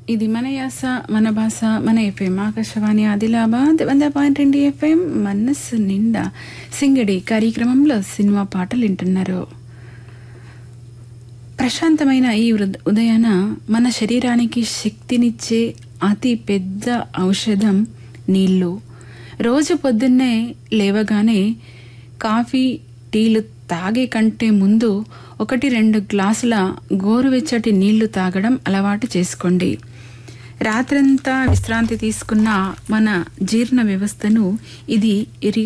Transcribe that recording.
ఇది మన యాస మన భాష మన ఎఫ్ఎం ఆకాశవాణి ఆదిలాబాద్ వంద పాయింట్ రెండు ఎఫ్ఎం మనస్సు నిండా సింగడి కార్యక్రమంలో సినిమా పాటలు వింటున్నారు ప్రశాంతమైన ఈ ఉద- ఉదయాన మన శరీరానికి శక్తినిచ్చే అతి పెద్ద ఔషధం నీళ్ళు రోజు పొద్దున్నే లేవగానే కాఫీ టీలు తాగే కంటే ముందు ఒకటి రెండు గ్లాసుల గోరువెచ్చటి నీళ్లు తాగడం అలవాటు చేసుకోండి రాత్రంతా విశ్రాంతి తీసుకున్న మన జీర్ణ వ్యవస్థను ఇది ఇరి